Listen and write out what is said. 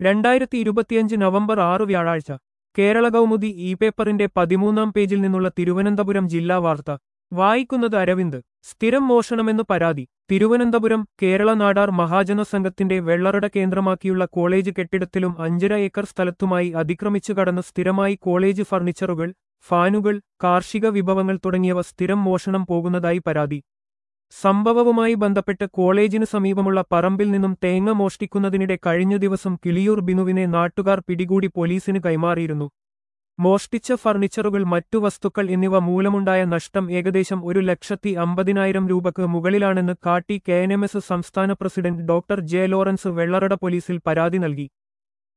രണ്ടായിരത്തി ഇരുപത്തിയഞ്ച് നവംബർ ആറ് വ്യാഴാഴ്ച കേരള കൗമുദി ഇ പേപ്പറിന്റെ പതിമൂന്നാം പേജിൽ നിന്നുള്ള തിരുവനന്തപുരം ജില്ലാ വാർത്ത വായിക്കുന്നത് അരവിന്ദ് സ്ഥിരം മോഷണമെന്ന് പരാതി തിരുവനന്തപുരം കേരള നാടാർ മഹാജന സംഘത്തിന്റെ വെള്ളറട കേന്ദ്രമാക്കിയുള്ള കോളേജ് കെട്ടിടത്തിലും അഞ്ചര ഏക്കർ സ്ഥലത്തുമായി അതിക്രമിച്ചു കടന്ന് സ്ഥിരമായി കോളേജ് ഫർണിച്ചറുകൾ ഫാനുകൾ കാർഷിക വിഭവങ്ങൾ തുടങ്ങിയവ സ്ഥിരം മോഷണം പോകുന്നതായി പരാതി സംഭവവുമായി ബന്ധപ്പെട്ട് കോളേജിന് സമീപമുള്ള പറമ്പിൽ നിന്നും തേങ്ങ മോഷ്ടിക്കുന്നതിനിടെ കഴിഞ്ഞ ദിവസം കിളിയൂർ ബിനുവിനെ നാട്ടുകാർ പിടികൂടി പോലീസിന് കൈമാറിയിരുന്നു മോഷ്ടിച്ച ഫർണിച്ചറുകൾ മറ്റു വസ്തുക്കൾ എന്നിവ മൂലമുണ്ടായ നഷ്ടം ഏകദേശം ഒരു ലക്ഷത്തി അമ്പതിനായിരം രൂപക്ക് മുകളിലാണെന്ന് കാട്ടി കെ എൻ എം എസ് സംസ്ഥാന president doctor J Lawrence Vellarada പോലീസിൽ പരാതി നൽകി